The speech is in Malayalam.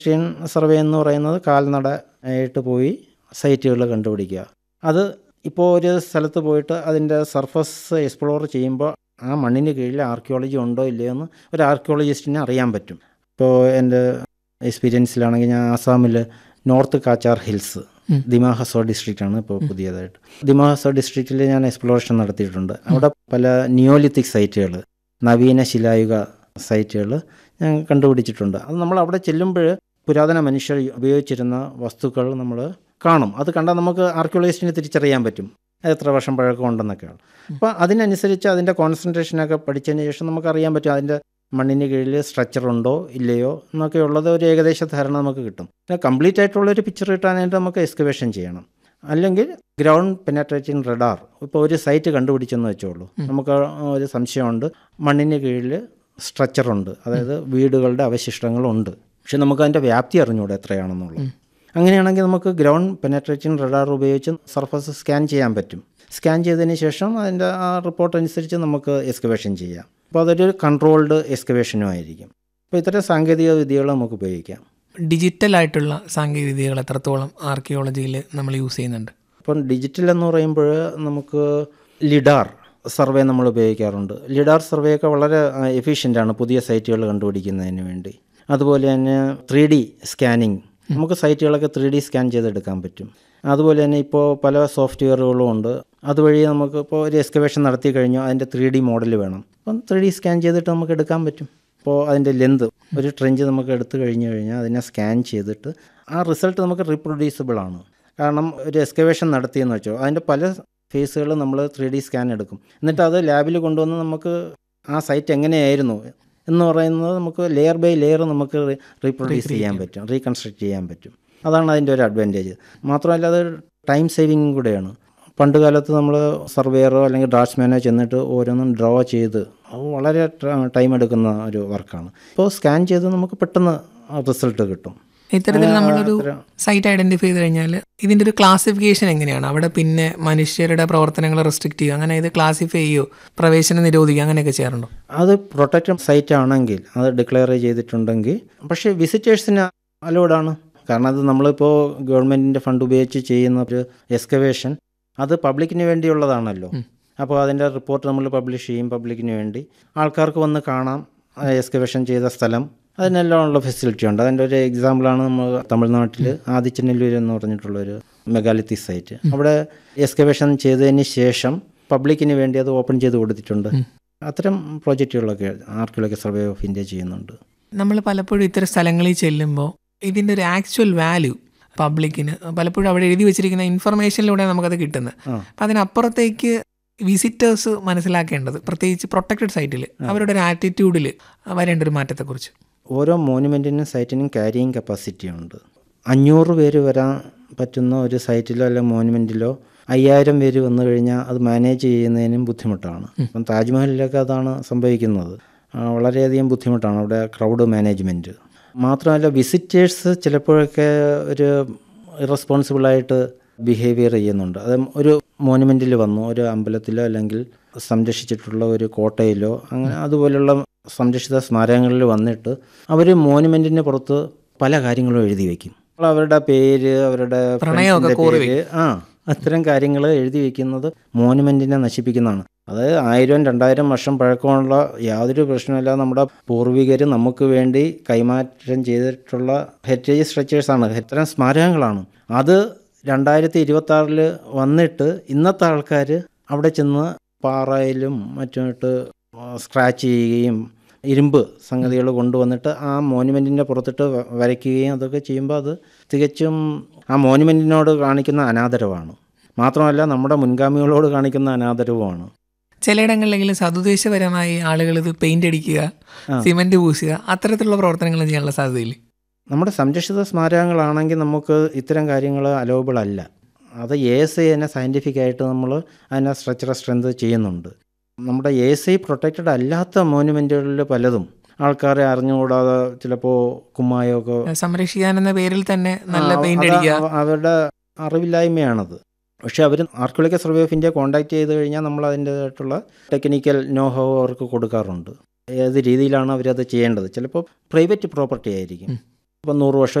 ആർക്കിയോളജിയൻ സർവേ എന്ന് പറയുന്നത് കാൽനട ആയിട്ട് പോയി സൈറ്റുകൾ കണ്ടുപിടിക്കുക അത് ഇപ്പോൾ ഒരു സ്ഥലത്ത് പോയിട്ട് അതിൻ്റെ സർഫസ് എക്സ്പ്ലോർ ചെയ്യുമ്പോൾ ആ മണ്ണിന് കീഴിൽ ആർക്കിയോളജി ഉണ്ടോ ഇല്ലയോ എന്ന് ഒരു ആർക്കിയോളജിസ്റ്റിന് അറിയാൻ പറ്റും ഇപ്പോൾ എൻ്റെ എക്സ്പീരിയൻസിലാണെങ്കിൽ ഞാൻ ആസാമിൽ നോർത്ത് കാച്ചാർ ഹിൽസ് ഉം. ദിമാ ഹസോ ഡിസ്ട്രിക്റ്റ് ആണ് ഇപ്പോൾ പുതിയതായിട്ട് ദിമാ ഹസോ ഡിസ്ട്രിക്റ്റിൽ ഞാൻ എക്സ്പ്ലോറേഷൻ നടത്തിയിട്ടുണ്ട് അവിടെ പല നിയോലിത്തിക് സൈറ്റുകൾ നവീന ശിലായുഗ സൈറ്റുകൾ ഞാൻ കണ്ടുപിടിച്ചിട്ടുണ്ട് അത് നമ്മൾ അവിടെ ചെല്ലുമ്പോൾ പുരാതന മനുഷ്യർ ഉപയോഗിച്ചിരുന്ന വസ്തുക്കൾ നമ്മൾ കാണും അത് കണ്ടാൽ നമുക്ക് ആർക്കിയോളജിസ്റ്റിനെ തിരിച്ചറിയാൻ പറ്റും അത് എത്ര വർഷം പഴക്കം ഉണ്ടെന്നൊക്കെയാണ് അപ്പോൾ അതിനനുസരിച്ച് അതിൻ്റെ കോൺസെൻട്രേഷനൊക്കെ പഠിച്ചതിന് ശേഷം നമുക്ക് അറിയാൻ പറ്റും അതിൻ്റെ മണ്ണിന് കീഴിൽ സ്ട്രക്ചർ ഉണ്ടോ ഇല്ലയോ എന്നൊക്കെ ഉള്ളത് ഒരു ഏകദേശ ധാരണ നമുക്ക് കിട്ടും പിന്നെ കംപ്ലീറ്റ് ആയിട്ടുള്ള ഒരു പിക്ചർ കിട്ടാനായിട്ട് നമുക്ക് എക്സ്കവേഷൻ ചെയ്യണം അല്ലെങ്കിൽ ഗ്രൗണ്ട് പെനട്രേറ്റിംഗ് റഡാർ ഇപ്പോൾ ഒരു സൈറ്റ് കണ്ടുപിടിച്ചെന്ന് വെച്ചോളൂ നമുക്ക് ഒരു സംശയമുണ്ട് മണ്ണിന് കീഴിൽ സ്ട്രക്ചറുണ്ട് അതായത് വീടുകളുടെ അവശിഷ്ടങ്ങളുണ്ട് പക്ഷെ നമുക്ക് അതിൻ്റെ വ്യാപ്തി അറിഞ്ഞൂടെ എത്രയാണെന്നുള്ളത് അങ്ങനെയാണെങ്കിൽ നമുക്ക് ഗ്രൗണ്ട് പെനട്രേറ്റിംഗ് റഡാർ ഉപയോഗിച്ച് സർഫസ് സ്കാൻ ചെയ്യാൻ പറ്റും സ്കാൻ ചെയ്തതിന് ശേഷം അതിൻ്റെ ആ റിപ്പോർട്ട് അനുസരിച്ച് നമുക്ക് എക്സ്കവേഷൻ ചെയ്യാം അപ്പോൾ അതൊരു കൺട്രോൾഡ് എക്സ്കവേഷനും ആയിരിക്കും അപ്പോൾ ഇത്തരം സാങ്കേതിക വിദ്യകൾ നമുക്ക് ഉപയോഗിക്കാം ഡിജിറ്റൽ ആയിട്ടുള്ള സാങ്കേതിക വിദ്യകൾ എത്രത്തോളം ആർക്കിയോളജിയിൽ നമ്മൾ യൂസ് ചെയ്യുന്നുണ്ട് ഇപ്പം ഡിജിറ്റൽ എന്ന് പറയുമ്പോൾ നമുക്ക് ലിഡാർ സർവേ നമ്മൾ ഉപയോഗിക്കാറുണ്ട് ലിഡാർ സർവേ ഒക്കെ വളരെ എഫിഷ്യൻ്റ് ആണ് പുതിയ സൈറ്റുകൾ കണ്ടുപിടിക്കുന്നതിന് വേണ്ടി അതുപോലെ തന്നെ ത്രീ ഡി സ്കാനിങ് നമുക്ക് സൈറ്റുകളൊക്കെ ത്രീ ഡി സ്കാൻ ചെയ്തെടുക്കാൻ പറ്റും അതുപോലെ തന്നെ ഇപ്പോൾ പല സോഫ്റ്റ്വെയറുകളും ഉണ്ട് അതുവഴി നമുക്ക് ഇപ്പോൾ ഒരു എക്സ്കവേഷൻ നടത്തി കഴിഞ്ഞു അതിൻ്റെ ത്രീ ഡി മോഡൽ വേണം അപ്പം ത്രീ ഡി സ്കാൻ ചെയ്തിട്ട് നമുക്ക് എടുക്കാൻ പറ്റും ഇപ്പോൾ അതിൻ്റെ ലെന്ത് ഒരു ട്രെഞ്ച് നമുക്ക് എടുത്തു കഴിഞ്ഞു കഴിഞ്ഞാൽ അതിനെ സ്കാൻ ചെയ്തിട്ട് ആ റിസൾട്ട് നമുക്ക് റീപ്രൊഡ്യൂസിബിൾ ആണ് കാരണം ഒരു എക്സ്കവേഷൻ നടത്തിയെന്ന് വെച്ചോ അതിൻ്റെ പല ഫേസുകൾ നമ്മൾ ത്രീ ഡി സ്കാൻ എടുക്കും എന്നിട്ട് അത് ലാബിൽ കൊണ്ടുവന്ന് നമുക്ക് ആ സൈറ്റ് എങ്ങനെയായിരുന്നു എന്ന് പറയുന്നത് നമുക്ക് ലെയർ ബൈ ലെയർ നമുക്ക് റീപ്രൊഡ്യൂസ് ചെയ്യാൻ പറ്റും റീകൺസ്ട്രക്ട് ചെയ്യാൻ പറ്റും അതാണ് അതിൻ്റെ ഒരു അഡ്വാൻറ്റേജ് മാത്രമല്ല അത് ടൈം സേവിങ്ങും കൂടെയാണ് പണ്ട് കാലത്ത് നമ്മൾ സർവേയറോ അല്ലെങ്കിൽ ഡ്രാഫ്റ്റ്സ്മാനോ ചെന്നിട്ട് ഓരോന്നും ഡ്രോ ചെയ്ത് അത് വളരെ ടൈം എടുക്കുന്ന ഒരു വർക്കാണ് ഇപ്പോൾ സ്കാൻ ചെയ്ത് നമുക്ക് പെട്ടെന്ന് റിസൾട്ട് കിട്ടും ഇത്തരത്തിൽ നമ്മളൊരു അത്ര- സൈറ്റ് ഐഡന്റിഫൈ ചെയ്ത് കഴിഞ്ഞാൽ ഇതിന്റെ ഒരു ക്ലാസിഫിക്കേഷൻ എങ്ങനെയാണ് അവിടെ പിന്നെ മനുഷ്യരുടെ പ്രവർത്തനങ്ങൾ റെസ്ട്രിക്ട് ചെയ്യുക അങ്ങനെ ഇത് ക്ലാസിഫൈ ചെയ്യോ പ്രവേശനം നിരോധിക്കുക അങ്ങനെയൊക്കെ ചെയ്യാറുണ്ടോ അത് പ്രൊട്ടക്റ്റഡ് സൈറ്റ് ആണെങ്കിൽ അത് ഡിക്ലെയർ ചെയ്തിട്ടുണ്ടെങ്കിൽ പക്ഷേ വിസിറ്റേഴ്സിന് അലോഡാണ് കാരണം അത് നമ്മളിപ്പോൾ ഗവൺമെൻറ്റിൻ്റെ ഫണ്ട് ഉപയോഗിച്ച് ചെയ്യുന്ന ഒരു എക്സ്കവേഷൻ അത് പബ്ലിക്കിന് വേണ്ടിയുള്ളതാണല്ലോ ഉം. അപ്പോൾ അതിൻ്റെ റിപ്പോർട്ട് നമ്മൾ പബ്ലിഷ് ചെയ്യും പബ്ലിക്കിന് വേണ്ടി ആൾക്കാർക്ക് വന്ന് കാണാം എക്സ്കവേഷൻ ചെയ്ത സ്ഥലം അതിനെല്ലാം ഉള്ള ഫെസിലിറ്റി ഉണ്ട് അതിൻ്റെ ഒരു എക്സാമ്പിളാണ് നമ്മൾ തമിഴ്നാട്ടിൽ ആദിച്ചനെല്ലൂർ എന്ന് പറഞ്ഞിട്ടുള്ളൊരു മെഗാലിത്തി സൈറ്റ് അവിടെ എക്സ്കവേഷൻ ചെയ്തതിന് ശേഷം പബ്ലിക്കിന് വേണ്ടി അത് ഓപ്പൺ ചെയ്ത് കൊടുത്തിട്ടുണ്ട് അത്തരം പ്രോജക്റ്റുകളൊക്കെ ആർക്കിയോളജി സർവേ ഓഫ് ഇന്ത്യ ചെയ്യുന്നുണ്ട് നമ്മൾ പലപ്പോഴും ഇത്തരം സ്ഥലങ്ങളിൽ ചെല്ലുമ്പോൾ ഇതിൻ്റെ ഒരു ആക്ച്വൽ വാല്യൂ പബ്ലിക്കിന് പലപ്പോഴും അവിടെ എഴുതി വെച്ചിരിക്കുന്ന ഇൻഫർമേഷനിലൂടെ നമുക്കത് കിട്ടുന്നത് ആ. അപ്പം അതിനപ്പുറത്തേക്ക് വിസിറ്റേഴ്സ് മനസ്സിലാക്കേണ്ടത് പ്രത്യേകിച്ച് പ്രൊട്ടക്റ്റഡ് സൈറ്റിൽ അവരുടെ ഒരു ആറ്റിറ്റ്യൂഡിൽ വരേണ്ട ഒരു മാറ്റത്തെക്കുറിച്ച് ഓരോ മോനുമെൻറ്റിനും സൈറ്റിനും ക്യാരിയിങ് കപ്പാസിറ്റി ഉണ്ട് അഞ്ഞൂറ് പേര് വരാൻ പറ്റുന്ന ഒരു സൈറ്റിലോ അല്ലെങ്കിൽ മോനുമെൻറ്റിലോ അയ്യായിരം പേര് വന്നു കഴിഞ്ഞാൽ അത് മാനേജ് ചെയ്യുന്നതിനും ബുദ്ധിമുട്ടാണ് അപ്പം താജ്മഹലിലൊക്കെ അതാണ് സംഭവിക്കുന്നത് ആ, വളരെയധികം ബുദ്ധിമുട്ടാണ് അവിടെ ക്രൗഡ് മാനേജ്മെൻറ്റ് മാത്രമല്ല വിസിറ്റേഴ്സ് ചിലപ്പോഴൊക്കെ ഒരു ഇറസ്പോൺസിബിളായിട്ട് ബിഹേവിയർ ചെയ്യുന്നുണ്ട് അത് ഒരു മോനുമെൻറ്റിൽ വന്നു ഒരു അമ്പലത്തിലോ അല്ലെങ്കിൽ സംരക്ഷിച്ചിട്ടുള്ള ഒരു കോട്ടയിലോ അങ്ങനെ അതുപോലുള്ള സംരക്ഷിത സ്മാരകങ്ങളിൽ വന്നിട്ട് അവർ മോനുമെൻറ്റിന് പുറത്ത് പല കാര്യങ്ങളും എഴുതി വയ്ക്കും അവരുടെ പേര് അവരുടെ പ്രണയമൊക്കെ friends ന്റെ കോറി പേര് ആ അത്തരം കാര്യങ്ങൾ എഴുതി വെക്കുന്നത് മോനുമെൻറ്റിനെ നശിപ്പിക്കുന്നതാണ് അത് ആയിരം രണ്ടായിരം വർഷം പഴക്കമുള്ള യാതൊരു പ്രശ്നമില്ലാതെ നമ്മുടെ പൂർവികർ നമുക്ക് വേണ്ടി കൈമാറ്റം ചെയ്തിട്ടുള്ള ഹെറിറ്റേജ് സ്ട്രക്ചേഴ്സാണ് ഇത്തരം സ്മാരകങ്ങളാണ് അത് രണ്ടായിരത്തി ഇരുപത്തി ആറിൽ വന്നിട്ട് ഇന്നത്തെ ആൾക്കാർ അവിടെ ചെന്ന് പാറയിലും മറ്റുമായിട്ട് സ്ക്രാച്ച് ചെയ്യുകയും ഇരുമ്പ് സംഗതികൾ കൊണ്ടുവന്നിട്ട് ആ മോനുമെൻറ്റിൻ്റെ പുറത്തിട്ട് വ- വരയ്ക്കുകയും അതൊക്കെ ചെയ്യുമ്പോൾ അത് തികച്ചും ആ മോനുമെൻറ്റിനോട് കാണിക്കുന്ന അനാദരവാണ് മാത്രമല്ല നമ്മുടെ മുൻഗാമികളോട് കാണിക്കുന്ന അനാദരവുമാണ് ചിലയിടങ്ങളിലെങ്കിലും സതുദ്ദേശപരമായി ആളുകൾ ഇത് പെയിന്റ് അടിക്കുക ആ. സിമെന്റ് പൂശുക അത്തരത്തിലുള്ള പ്രവർത്തനങ്ങൾ ചെയ്യാനുള്ള സാധ്യതയില്ല നമ്മുടെ സംരക്ഷിത സ്മാരകങ്ങളാണെങ്കിൽ നമുക്ക് ഇത്തരം കാര്യങ്ങൾ അലോബിൾ അല്ല അത് എ എസ് ഐ തന്നെ സയൻറ്റിഫിക് ആയിട്ട് നമ്മൾ അതിനെ സ്ട്രക്ചറൽ സ്ട്രെങ്ത് ചെയ്യുന്നുണ്ട് നമ്മുടെ എ എസ് ഐ പ്രൊട്ടക്റ്റഡ് അല്ലാത്ത മോനുമെൻറ്റുകളിൽ പലതും ആൾക്കാരെ അറിഞ്ഞുകൂടാതെ ചിലപ്പോൾ കുമ്മായമൊക്കെ സംരക്ഷിക്കാൻ എന്ന പേരിൽ തന്നെ നല്ല ആ, പെയിന്റ് അത് അടിക്കുക അവ- അവരുടെ അറിവില്ലായ്മയാണത് പക്ഷേ അവർ archaeological survey of India contact ചെയ്ത് കഴിഞ്ഞാൽ നമ്മൾ അതിൻ്റേതായിട്ടുള്ള ടെക്നിക്കൽ നോഹോ അവർക്ക് കൊടുക്കാറുണ്ട് ഏത് രീതിയിലാണ് അവരത് ചെയ്യേണ്ടത് ചിലപ്പോൾ പ്രൈവറ്റ് പ്രോപ്പർട്ടി ആയിരിക്കും ഇപ്പം നൂറ് വർഷം